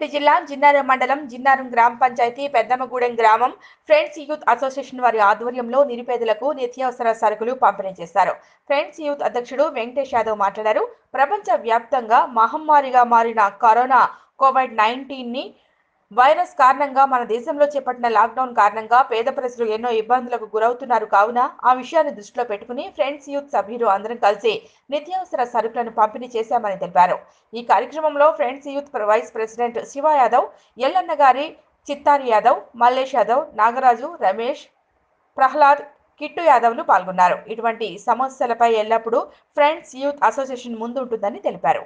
రంగారెడ్డి జిల్లా జిన్నారం మండలం జిన్నారం గ్రామ పంచాయతీ పెద్దమ్మగూడెం గ్రామం ఫ్రెండ్స్ యూత్ అసోసియేషన్ వారి ఆధ్వర్యంలో నిరుపేదలకు నిత్యావసర సరుకులు పంపిణీ చేశారు ఫ్రెండ్స్ యూత్ అధ్యక్షుడు వెంకటేష్ యాదవ్ మాట్లాడారు ప్రపంచ వ్యాప్తంగా మహమ్మారిగా మారిన కరోనా కోవిడ్ నైన్టీన్ ని వైరస్ కారణంగా మన దేశంలో చేపట్టిన లాక్డౌన్ కారణంగా పేద ప్రజలు ఎన్నో ఇబ్బందులకు గురవుతున్నారు కావున ఆ విషయాన్ని దృష్టిలో పెట్టుకుని ఫ్రెండ్స్ యూత్ సభ్యులు అందరం కలిసి నిత్యావసర సరుకులను పంపిణీ చేశామని తెలిపారు ఈ కార్యక్రమంలో friends youth vice president Shiva Yadav Ellanna gari Chittari Yadav Mallesh Yadav Nagaraju Ramesh Prahlad Kittu యాదవ్లు పాల్గొన్నారు ఇటువంటి సమస్యలపై ఎల్లప్పుడూ ఫ్రెండ్స్ యూత్ అసోసియేషన్ ముందుంటుందని తెలిపారు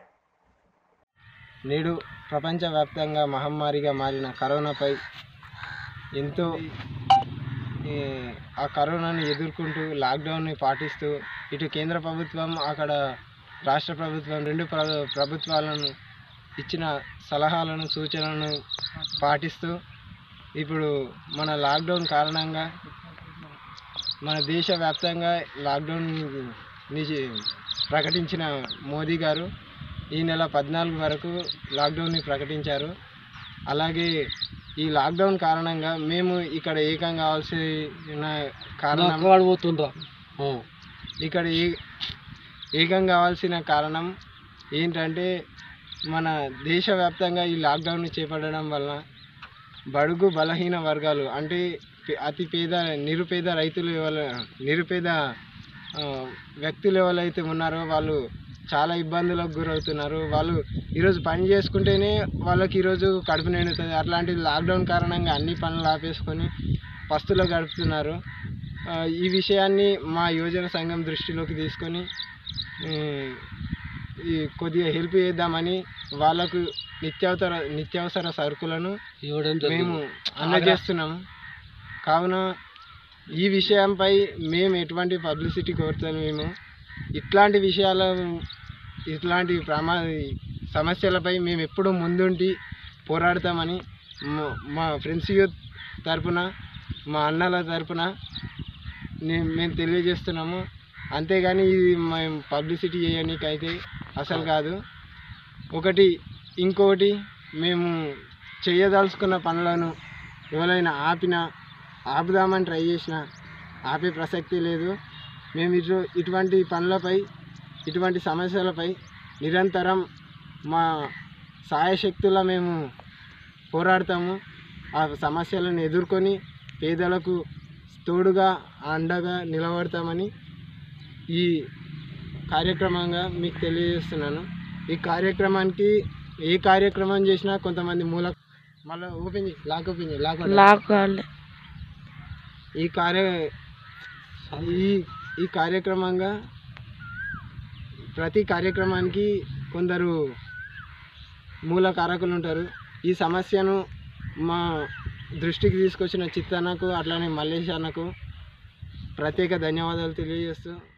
నేడు ప్రపంచవ్యాప్తంగా మహమ్మారిగా మారిన కరోనాపై ఎంతో ఈ, ఆ కరోనాను ఎదుర్కొంటూ లాక్డౌన్ని పాటిస్తూ ఇటు కేంద్ర ప్రభుత్వం అక్కడ రాష్ట్ర ప్రభుత్వం రెండు ప్ర- ప్రభుత్వాలను ఇచ్చిన సలహాలను సూచనలను పాటిస్తూ ఇప్పుడు మన లాక్డౌన్ కారణంగా మన దేశవ్యాప్తంగా లాక్డౌన్ నిజ- ప్రకటించిన మోదీ గారు ఈ నెల పద్నాలుగు వరకు లాక్డౌన్ని ప్రకటించారు అలాగే ఈ లాక్డౌన్ కారణంగా మేము ఇక్కడ ఏకం కావాల్సిన కారణం ఇక్కడ ఏ ఏకం కావాల్సిన కారణం ఏంటంటే మన దేశవ్యాప్తంగా ఈ లాక్డౌన్ని చేపట్టడం వలన బడుగు బలహీన వర్గాలు అంటే పే- అతి పేద నిరుపేద రైతులు ఎవరు నిరుపేద ఆ, వ్యక్తులు ఎవరైతే ఉన్నారో వాళ్ళు చాలా ఇబ్బందులకు గురవుతున్నారు వాళ్ళు ఈరోజు పని చేసుకుంటేనే వాళ్ళకి ఈరోజు కడుపు నిండుతుంది అట్లాంటిది లాక్డౌన్ కారణంగా అన్ని పనులు ఆపేసుకొని పస్తులో గడుపుతున్నారు ఆ, ఈ విషయాన్ని మా యువజన సంఘం దృష్టిలోకి తీసుకొని ఈ, ఈ కొద్దిగా హెల్ప్ చేద్దామని వాళ్ళకు నిత్యావసర నిత్యావసర సరుకులను మేము అందజేస్తున్నాము కావున ఈ విషయంపై మేము ఎటువంటి పబ్లిసిటీ కోరుతాను మేము ఇట్లాంటి విషయాల ఇట్లాంటి ప్రమా సమస్యలపై మేము ఎప్పుడూ ముందుండి పోరాడతామని మా- మా ఫ్రెండ్స్ యూత్ తరపున మా అన్నల తరపున నే- మేము తెలియజేస్తున్నాము అంతేగాని ఇది మేము పబ్లిసిటీ చేయడానికైతే అసలు కాదు ఒకటి ఇంకొకటి మేము చేయదలుచుకున్న పనులను ఎవరైనా ఆపినా ఆపుదామని ట్రై చేసినా ఆపే ప్రసక్తి లేదు మేము ఇటు ఇటువంటి పనులపై ఇటువంటి సమస్యలపై నిరంతరం మా సాయశక్తుల మేము పోరాడతాము ఆ సమస్యలను ఎదుర్కొని పేదలకు తోడుగా అండగా నిలబడతామని ఈ కార్యక్రమంగా మీకు తెలియజేస్తున్నాను ఈ కార్యక్రమానికి ఏ కార్యక్రమం చేసినా కొంతమంది మూల మళ్ళీ ఓపెన్ చేయి లాక్ ఓపెన్ చేయి లాక్ లాక్ కాలే ఈ కార్య ఈ ఈ కార్యక్రమంగా ప్రతి కార్యక్రమానికి కొందరు మూల కారకులు ఉంటారు ఈ సమస్యను మా దృష్టికి తీసుకొచ్చిన చిత్తన్నకు అట్లానే మల్లేష్ అన్నకు ప్రత్యేక ధన్యవాదాలు తెలియజేస్తూ